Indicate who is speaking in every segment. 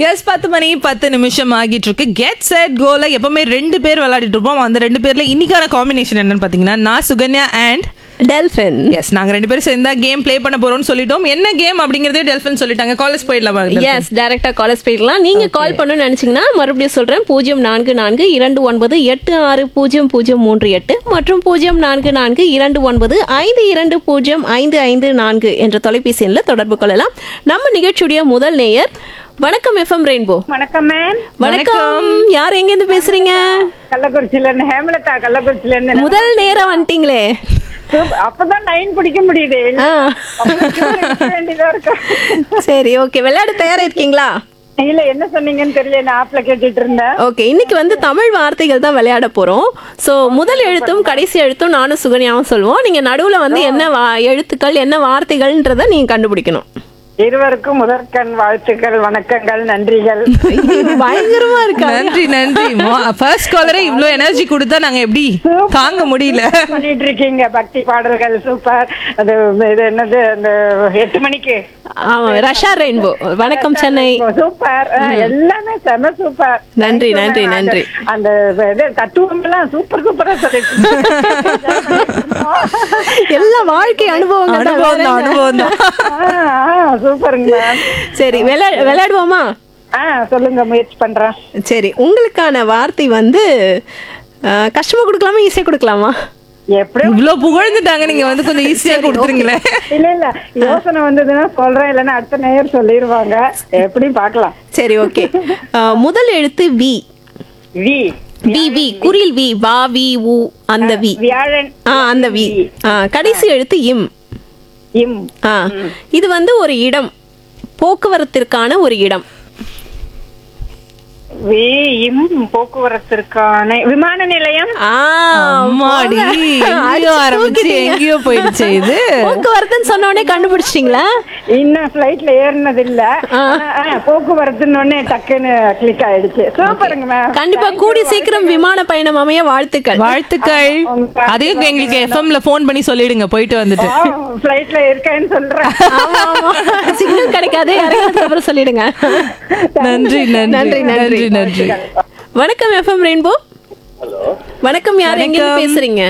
Speaker 1: S பத்து மணி பத்து நிமிஷம் ஆகிட்டு இருக்கு கெட் செட் கோல எப்பவுமே ரெண்டு பேர் விளையாடிட்டு இருப்போம் அந்த ரெண்டு பேர்ல இன்னைக்கான காம்பினேஷன் என்னன்னு பாத்தீங்கன்னா நான் சுகன்யா அண்ட்
Speaker 2: டெல்ஃபின்
Speaker 1: எஸ் நாங்க ரெண்டு பேரும் சேர்ந்தா கேம் ப்ளே பண்ண போறோம்னு சொல்லிட்டோம் என்ன கேம் அப்படிங்கறதே டெல்ஃபின் சொல்லிட்டாங்க காலேஜ் போயிடலாமா
Speaker 2: எஸ் டைரக்டா காலேஜ் போயிடலாம் நீங்க கால் பண்ணணும்னு நினைச்சீங்கன்னா மறுபடியும் சொல்றேன் பூஜ்ஜியம் நான்கு நான்கு இரண்டு ஒன்பது எட்டு ஆறு பூஜ்ஜியம் பூஜ்ஜியம் மூன்று எட்டு மற்றும் பூஜ்ஜியம் நான்கு நான்கு இரண்டு ஒன்பது ஐந்து இரண்டு பூஜ்ஜியம் ஐந்து ஐந்து நான்கு என்ற தொலைபேசி எண்ணில் தொடர்பு கொள்ளலாம் நம்ம நிகழ்ச்சியுடைய முதல் நேயர் வணக்கம் எஃப்எம் ரெயின்போ
Speaker 3: வணக்கம் மேம்
Speaker 2: வணக்கம் யார் எங்க இருந்து பேசுறீங்க
Speaker 3: கள்ளக்குறிச்சியில இருந்து ஹேமலதா கள்ளக்குறிச்சியில இருந்து
Speaker 2: முதல் நேரம் வந்துட்டீங்களே
Speaker 3: சூப்பர். அப்பதான் லைன் பிடிக்க முடியுது
Speaker 2: ஆ.
Speaker 3: அப்புறம் queue நிக்க வேண்டியதா இருக்கு
Speaker 2: சரி ஓகே விளையாட தயாரா இருக்கீங்களா
Speaker 3: இல்ல என்ன சொன்னீங்கன்னு தெரியல நான் ஆப்ல கேட்டுட்டு இருந்தேன்
Speaker 2: ஓகே இன்னைக்கு வந்து தமிழ் வார்த்தைகள் தான் விளையாட போறோம் ஸோ முதல் எழுத்தும் கடைசி எழுத்தும் நானும் சுகன்யாவும் சொல்லுவோம் நீங்க நடுவுல வந்து என்ன வா- எழுத்துக்கள் என்ன வார்த்தைகள்ன்றத நீங்க கண்டுபிடிக்கணும்
Speaker 3: இருவருக்கும் முதற்கண் வாழ்த்துக்கள் வணக்கங்கள் நன்றிகள்
Speaker 2: பயங்கரமா இருக்கா
Speaker 1: நன்றி நன்றி ஃபர்ஸ்ட் காலரே இவ்ளோ எனர்ஜி கொடுத்தா நாங்க எப்படி தாங்க முடியல
Speaker 3: பண்ணிட்டு இருக்கீங்க பக்தி பாடல்கள் சூப்பர் அது இது என்னது அந்த எட்டு மணிக்கு
Speaker 2: ஆமா ரஷா ரெயின்போ வணக்கம் சென்னை
Speaker 3: சூப்பர் எல்லாமே செம சூப்பர்
Speaker 2: நன்றி, நன்றி, நன்றி.
Speaker 3: அந்த இது தத்துவம் எல்லாம் சூப்பர் சூப்பரா சொல்லிட்டு
Speaker 2: எல்லா வாழ்க்கை அனுபவங்கள் தான்
Speaker 1: அனுபவம் தான்
Speaker 2: வேற என்ன?
Speaker 1: அனுபவம் தான்
Speaker 3: ஆ, ஆ, சூப்பருங்க மேம்
Speaker 2: சரி விளையா விளையாடுவோமா
Speaker 3: ஆ சொல்லுங்க முயற்சி பண்றேன்
Speaker 2: சரி உங்களுக்கான வார்த்தை வந்து அஹ், கஷ்டமா கொடுக்கலாமா ஈஸியா கொடுக்கலாமா
Speaker 3: எப்படி
Speaker 1: இவ்ளோ புகழ்ந்துட்டாங்க நீங்க வந்து கொஞ்சம் ஈஸியா கொடுத்துருங்களேன்
Speaker 3: இல்ல இல்ல யோசனை வந்ததுன்னா சொல்றேன் இல்லைன்னா அடுத்த நேயர் சொல்லிருவாங்க எப்படி பார்க்கலாம்
Speaker 2: சரி ஓகே முதல் எழுத்து வி
Speaker 3: வி
Speaker 2: வி வி குறில் வி வா வி உ அந்த வி
Speaker 3: வியாழன்
Speaker 2: ஆ அந்த வி ஆ கடைசி எழுத்து இம்
Speaker 3: இம்
Speaker 2: ஆ இது வந்து ஒரு இடம் போக்குவரத்திற்கான ஒரு இடம்
Speaker 3: வி இம் போக்குவரத்திற்கான விமான நிலையம்
Speaker 2: ஆ
Speaker 1: அம்மாடி எங்கேயோ
Speaker 2: அடிச்சு
Speaker 1: ஆரம்பிச்சு
Speaker 2: தூக்கிட்டீங்க.
Speaker 1: எங்கேயோ போயிடுச்சு இது
Speaker 2: போக்குவரத்துன்னு சொன்ன உடனே கண்டுபிடிச்சிட்டீங்களா
Speaker 3: இன்னும் ஃபிளைட்ல ஏறினது இல்ல ஆனா, ஆ, போக்குவரத்துன்னு உடனே டக்குன்னு கிளிக் ஆயிடுச்சு சூப்பருங்க மேம்
Speaker 2: கண்டிப்பா கூடி சீக்கிரம் விமான பயணம் அமைய வாழ்த்துக்கள்
Speaker 1: வாழ்த்துக்கள் அதையும் எங்களுக்கு எஃப்எம்ல ஃபோன் பண்ணி சொல்லிடுங்க போயிட்டு வந்துட்டு
Speaker 3: ஃபிளைட்ல இருக்கேன்னு சொல்றேன்
Speaker 2: ஆமா ஆமா சிக்னல் கிடைக்காது இறங்கினதுக்கு அப்புறம் சொல்லிடுங்க
Speaker 1: நன்றி நன்றி
Speaker 2: நன்றி, நன்றி.
Speaker 1: நன்றி நன்றி
Speaker 2: வணக்கம் எஃப்எம் ரெயின்போ வணக்கம் யார் எங்க இருந்து
Speaker 1: வணக்கம்.
Speaker 2: பேசுறீங்க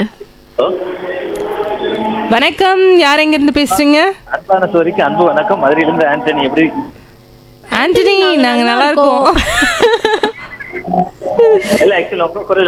Speaker 1: வணக்கம் யார் எங்க இருந்து பேசுறீங்க
Speaker 4: அன்பான சோரிக்கு அன்பு வணக்கம் மதுரையிலிருந்து ஆண்டனி எப்படி
Speaker 1: ஆண்டனி நாங்க நல்லா இருக்கோம்
Speaker 4: இல்ல ஆக்சுவலி உங்க குரல்